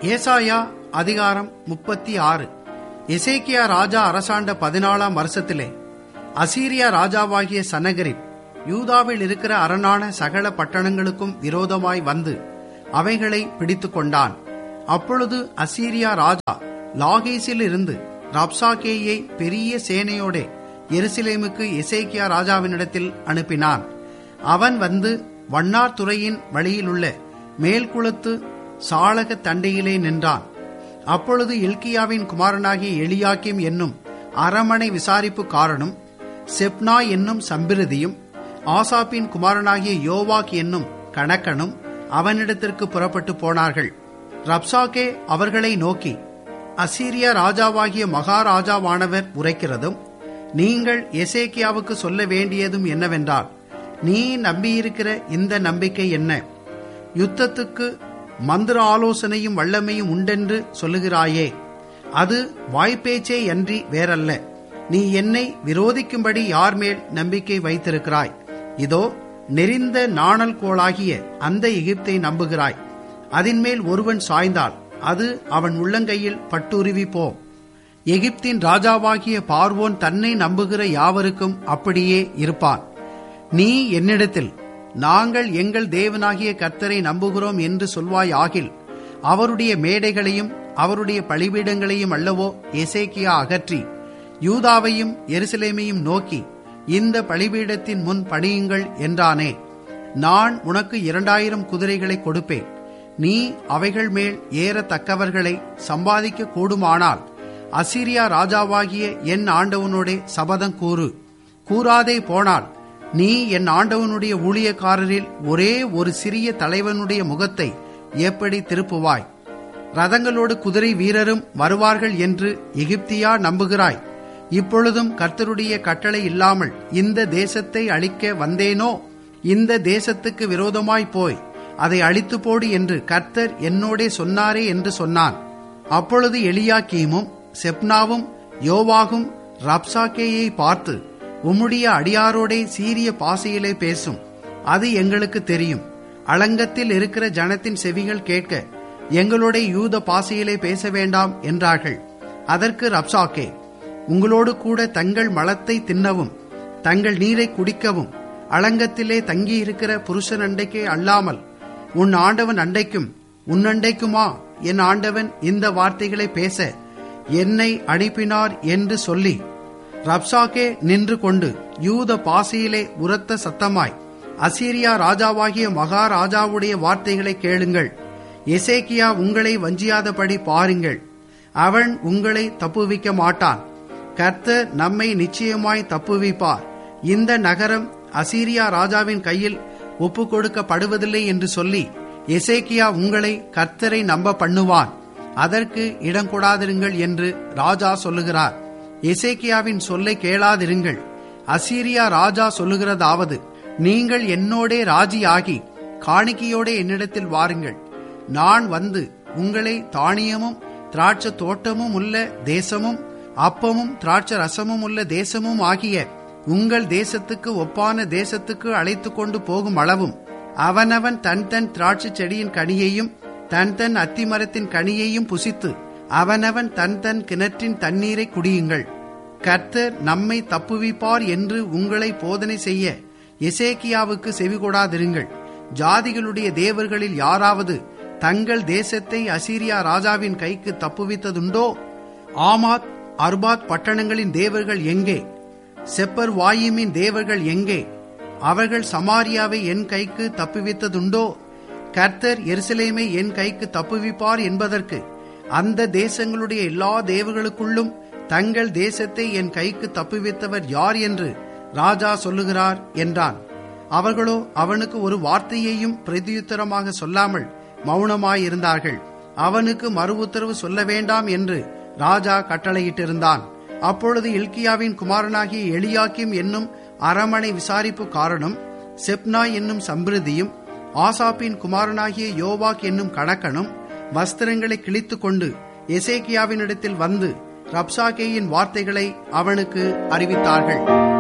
ஏசாயா அதிகாரம் முப்பத்தி ஆறு எசேக்கியா ராஜா அரசாண்ட பதினாலாம் வருஷத்திலே அசீரியா ராஜாவாகிய சனகரிப் யூதாவில் இருக்கிற அரணான சகல பட்டணங்களுக்கும் விரோதமாய் வந்து அவைகளை பிடித்துக் கொண்டான் அப்பொழுது அசீரியா ராஜா லாகேசில் இருந்து ரப்சாகேயை பெரிய சேனையோடே எருசலேமுக்கு எசேக்கியா ராஜாவினிடத்தில் அனுப்பினான் அவன் வந்து வண்ணார் துறையின் வழியிலுள்ள மேல்குளத்து சாளக தண்டையிலே நின்றான் அப்பொழுது எல்கியாவின் குமாரனாகிய எலியாக்கிம் என்னும் அரமனை விசாரிப்புக்காரனும் செப்னா என்னும் சம்பிரதியும் ஆசாப்பின் குமாரனாகிய யோவாக் என்னும் கணக்கனும் அவனிடத்திற்கு புறப்பட்டு போனார்கள் ரப்சாக்கே அவர்களை நோக்கி அசீரியா ராஜாவாகிய மகாராஜாவானவர் உரைக்கிறதும் நீங்கள் எசேக்கியாவுக்கு சொல்ல வேண்டியதும் என்னவென்றால் நீ நம்பியிருக்கிற இந்த நம்பிக்கை என்ன யுத்தத்துக்கு மந்திர ஆலோசனையும் வல்லமையும் உண்டென்று சொல்லுகிறாயே அது வாய்ப்பேச்சே அன்றி வேறல்ல நீ என்னை விரோதிக்கும்படி யார் மேல் நம்பிக்கை வைத்திருக்கிறாய் இதோ நெறிந்த நாணல் கோளாகிய அந்த எகிப்தை நம்புகிறாய் அதின்மேல் ஒருவன் சாய்ந்தால் அது அவன் உள்ளங்கையில் பட்டுருவி போ எகிப்தின் ராஜாவாகிய பார்வோன் தன்னை நம்புகிற யாவருக்கும் அப்படியே இருப்பான் நீ என்னிடத்தில் நாங்கள் எங்கள் தேவனாகிய கர்த்தரை நம்புகிறோம் என்று சொல்வாய் ஆகில் அவருடைய மேடைகளையும் அவருடைய பழிபீடங்களையும் அல்லவோ எசேக்கியா அகற்றி யூதாவையும் எருசலேமையும் நோக்கி இந்த பழிபீடத்தின் முன் பணியுங்கள் என்றானே நான் உனக்கு இரண்டாயிரம் குதிரைகளை கொடுப்பேன் நீ அவைகள் மேல் ஏறத்தக்கவர்களை சம்பாதிக்க கூடுமானால் அசிரியா ராஜாவாகிய என் ஆண்டவனோடே சபதம் கூறு கூறாதே போனால் நீ என் ஆண்டவனுடைய ஊழியக்காரரில் ஒரே ஒரு சிறிய தலைவனுடைய முகத்தை எப்படி திருப்புவாய் ரதங்களோடு குதிரை வீரரும் வருவார்கள் என்று எகிப்தியா நம்புகிறாய் இப்பொழுதும் கர்த்தருடைய கட்டளை இல்லாமல் இந்த தேசத்தை அழிக்க வந்தேனோ இந்த தேசத்துக்கு விரோதமாய் போய் அதை அழித்து போடு என்று கர்த்தர் என்னோடே சொன்னாரே என்று சொன்னான் அப்பொழுது எலியாக்கீமும் செப்னாவும் யோவாகும் ரப்சாக்கேயை பார்த்து உம்முடைய அடியாரோடே சீரிய பாசையிலே பேசும் அது எங்களுக்கு தெரியும் அலங்கத்தில் இருக்கிற ஜனத்தின் செவிகள் கேட்க எங்களோட யூத பாசையிலே பேச வேண்டாம் என்றார்கள் அதற்கு ரப்சாக்கே உங்களோடு கூட தங்கள் மலத்தை தின்னவும் தங்கள் நீரை குடிக்கவும் அலங்கத்திலே தங்கியிருக்கிற புருஷன் அண்டைக்கே அல்லாமல் உன் ஆண்டவன் அண்டைக்கும் உன் அண்டைக்குமா என் ஆண்டவன் இந்த வார்த்தைகளை பேச என்னை அனுப்பினார் என்று சொல்லி ரப்சாக்கே நின்று கொண்டு யூத பாசையிலே உரத்த சத்தமாய் அசீரியா ராஜாவாகிய மகாராஜாவுடைய வார்த்தைகளை கேளுங்கள் எசேக்கியா உங்களை வஞ்சியாதபடி பாருங்கள் அவன் உங்களை தப்புவிக்க மாட்டான் கர்த்தர் நம்மை நிச்சயமாய் தப்புவிப்பார் இந்த நகரம் அசீரியா ராஜாவின் கையில் ஒப்பு கொடுக்கப்படுவதில்லை என்று சொல்லி எசேக்கியா உங்களை கர்த்தரை நம்ப பண்ணுவான் அதற்கு இடம் கொடாதிருங்கள் என்று ராஜா சொல்லுகிறார் எசேக்கியாவின் சொல்லை கேளாதிருங்கள் அசீரியா ராஜா சொல்லுகிறதாவது நீங்கள் என்னோடே ராஜியாகி காணிக்கையோடே என்னிடத்தில் வாருங்கள் நான் வந்து உங்களை தானியமும் திராட்சை தோட்டமும் உள்ள தேசமும் அப்பமும் திராட்சை ரசமும் உள்ள தேசமும் ஆகிய உங்கள் தேசத்துக்கு ஒப்பான தேசத்துக்கு அழைத்து கொண்டு போகும் அளவும் அவனவன் தன் தன் திராட்சை செடியின் கனியையும் தன் தன் அத்திமரத்தின் கனியையும் புசித்து அவனவன் தன் தன் கிணற்றின் தண்ணீரை குடியுங்கள் கர்த்தர் நம்மை தப்புவிப்பார் என்று உங்களை போதனை செய்ய எசேக்கியாவுக்கு செவிகொடாதிருங்கள் ஜாதிகளுடைய தேவர்களில் யாராவது தங்கள் தேசத்தை அசீரியா ராஜாவின் கைக்கு தப்புவித்ததுண்டோ ஆமாத் அர்பாத் பட்டணங்களின் தேவர்கள் எங்கே செப்பர் வாயிமின் தேவர்கள் எங்கே அவர்கள் சமாரியாவை என் கைக்கு தப்புவித்ததுண்டோ கர்த்தர் எருசலேமை என் கைக்கு தப்புவிப்பார் என்பதற்கு அந்த தேசங்களுடைய எல்லா தேவர்களுக்குள்ளும் தங்கள் தேசத்தை என் கைக்கு தப்புவித்தவர் யார் என்று ராஜா சொல்லுகிறார் என்றான் அவர்களோ அவனுக்கு ஒரு வார்த்தையையும் பிரதியுத்தரமாக சொல்லாமல் மௌனமாயிருந்தார்கள் அவனுக்கு மறு உத்தரவு சொல்ல வேண்டாம் என்று ராஜா கட்டளையிட்டிருந்தான் அப்பொழுது இல்கியாவின் குமாரனாகிய எலியாக்கிம் என்னும் அரமனை விசாரிப்பு காரணம் செப்னா என்னும் சம்பிரதியும் ஆசாப்பின் குமாரனாகிய யோவாக் என்னும் கணக்கனும் வஸ்திரங்களை கிழித்து கொண்டு எசேக்கியாவினிடத்தில் வந்து ரப்சாகேயின் வார்த்தைகளை அவனுக்கு அறிவித்தார்கள்